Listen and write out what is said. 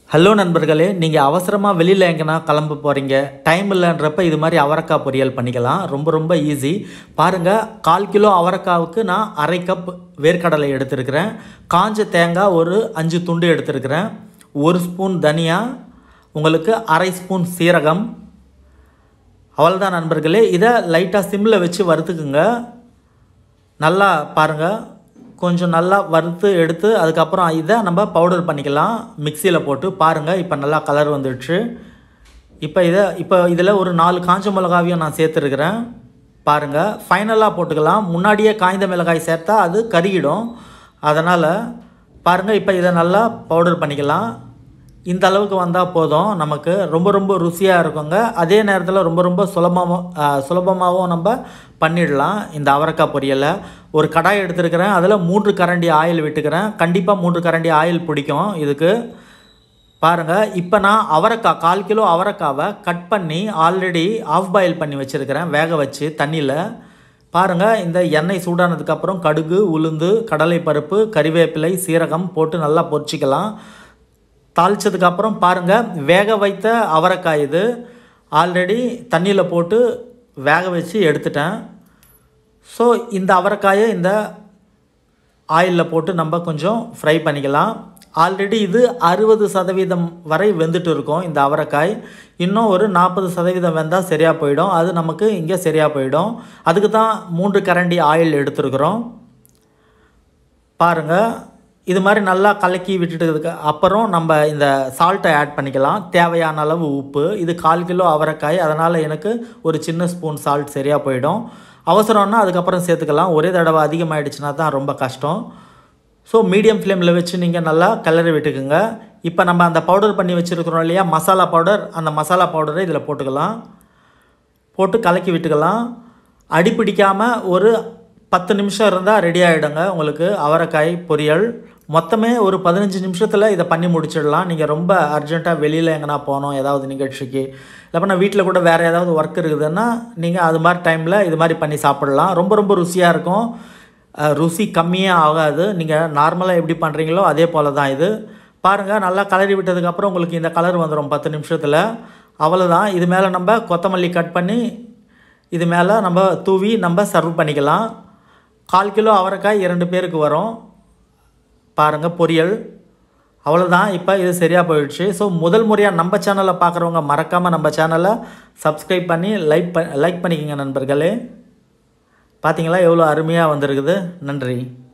hello நண்பர்களே நீங்கள் அவசரமாக வெளியில் எங்கன்னா கிளம்ப போகிறீங்க டைம் இல்லைன்றப்ப இது மாதிரி அவரைக்காய் பொரியல் பண்ணிக்கலாம் ரொம்ப ரொம்ப ஈஸி பாருங்கள் கால் கிலோ அவரைக்காவுக்கு நான் அரை கப் வேர்க்கடலை எடுத்திருக்கிறேன் காஞ்ச தேங்காய் ஒரு அஞ்சு துண்டு எடுத்திருக்கிறேன் ஒரு ஸ்பூன் தனியா உங்களுக்கு அரை ஸ்பூன் சீரகம் அவ்வளோதான் நண்பர்களே இதை லைட்டாக சிம்மில் வச்சு வறுத்துக்குங்க நல்லா பாருங்கள் கொஞ்சம் நல்லா வறுத்து எடுத்து அதுக்கப்புறம் இதை நம்ம பவுடர் பண்ணிக்கலாம் மிக்சியில் போட்டு பாருங்கள் இப்போ நல்லா கலர் வந்துடுச்சு இப்போ இதை இப்போ இதில் ஒரு நாலு காஞ்ச மிளகாவையும் நான் சேர்த்துருக்கிறேன் பாருங்கள் ஃபைனலாக போட்டுக்கலாம் முன்னாடியே காய்ந்த மிளகாய் சேர்த்தா அது கருகிடும் அதனால் பாருங்கள் இப்போ இதை நல்லா பவுடர் பண்ணிக்கலாம் இந்த அளவுக்கு வந்தால் போதும் நமக்கு ரொம்ப ரொம்ப ருசியாக இருக்குங்க அதே நேரத்தில் ரொம்ப ரொம்ப சுலபமாக சுலபமாகவும் நம்ம பண்ணிடலாம் இந்த அவரைக்காய் பொரியலை ஒரு கடாய் எடுத்துருக்கிறேன் அதில் மூன்று கரண்டி ஆயில் விட்டுக்கிறேன் கண்டிப்பாக மூன்று கரண்டி ஆயில் பிடிக்கும் இதுக்கு பாருங்கள் இப்போ நான் அவரைக்காய் கால் கிலோ அவரைக்காவை கட் பண்ணி ஆல்ரெடி ஆஃப் பாயில் பண்ணி வச்சுருக்கிறேன் வேக வச்சு தண்ணியில் பாருங்கள் இந்த எண்ணெய் சூடானதுக்கப்புறம் கடுகு உளுந்து கடலை பருப்பு கறிவேப்பிலை சீரகம் போட்டு நல்லா பொரிச்சிக்கலாம் தாளித்ததுக்கப்புறம் பாருங்கள் வேக வைத்த அவரைக்காய் இது ஆல்ரெடி தண்ணியில் போட்டு வேக வச்சு எடுத்துட்டேன் ஸோ இந்த அவரைக்காயை இந்த ஆயிலில் போட்டு நம்ம கொஞ்சம் ஃப்ரை பண்ணிக்கலாம் ஆல்ரெடி இது அறுபது சதவீதம் வரை வெந்துட்டு இருக்கும் இந்த அவரைக்காய் இன்னும் ஒரு நாற்பது சதவீதம் வெந்தால் சரியாக போயிடும் அது நமக்கு இங்கே சரியாக போயிடும் அதுக்கு தான் மூன்று கரண்டி ஆயில் எடுத்துருக்குறோம் பாருங்கள் இது மாதிரி நல்லா கலக்கி விட்டுட்டதுக்கு அப்புறம் நம்ம இந்த சால்ட்டை ஆட் பண்ணிக்கலாம் தேவையான அளவு உப்பு இது கால் கிலோ அவரைக்காய் அதனால் எனக்கு ஒரு சின்ன ஸ்பூன் சால்ட் சரியாக போயிடும் அவசரம்னா அதுக்கப்புறம் சேர்த்துக்கலாம் ஒரே தடவை அதிகமாகிடுச்சுன்னா தான் ரொம்ப கஷ்டம் ஸோ மீடியம் ஃப்ளேமில் வச்சு நீங்கள் நல்லா கிளறி விட்டுக்குங்க இப்போ நம்ம அந்த பவுடர் பண்ணி வச்சுருக்கிறோம் இல்லையா மசாலா பவுடர் அந்த மசாலா பவுடரை இதில் போட்டுக்கலாம் போட்டு கலக்கி விட்டுக்கலாம் அடி பிடிக்காமல் ஒரு பத்து நிமிஷம் இருந்தால் ரெடி ஆகிடுங்க உங்களுக்கு அவரைக்காய் பொரியல் மொத்தமே ஒரு பதினஞ்சு நிமிஷத்தில் இதை பண்ணி முடிச்சிடலாம் நீங்கள் ரொம்ப அர்ஜென்ட்டாக வெளியில் எங்கன்னா போகணும் ஏதாவது நிகழ்ச்சிக்கு இல்லைப்பா வீட்டில் கூட வேறு ஏதாவது ஒர்க் இருக்குதுன்னா நீங்கள் அது மாதிரி டைமில் இது மாதிரி பண்ணி சாப்பிட்லாம் ரொம்ப ரொம்ப ருசியாக இருக்கும் ருசி கம்மியாக ஆகாது நீங்கள் நார்மலாக எப்படி பண்ணுறீங்களோ அதே போல் தான் இது பாருங்கள் நல்லா கலரி விட்டதுக்கப்புறம் உங்களுக்கு இந்த கலர் வந்துடும் பத்து நிமிஷத்தில் அவ்வளோதான் இது மேலே நம்ம கொத்தமல்லி கட் பண்ணி இது மேலே நம்ம தூவி நம்ம சர்வ் பண்ணிக்கலாம் கால் கிலோ அவரைக்காய் இரண்டு பேருக்கு வரும் பாருங்கள் பொரியல் அவ்வளோதான் இப்போ இது சரியாக போயிடுச்சு ஸோ முதல் முறையாக நம்ம சேனலை பார்க்குறவங்க மறக்காமல் நம்ம சேனலை சப்ஸ்கிரைப் பண்ணி லைக் ப லைக் பண்ணிக்கோங்க நண்பர்களே பார்த்தீங்களா எவ்வளோ அருமையாக வந்திருக்குது நன்றி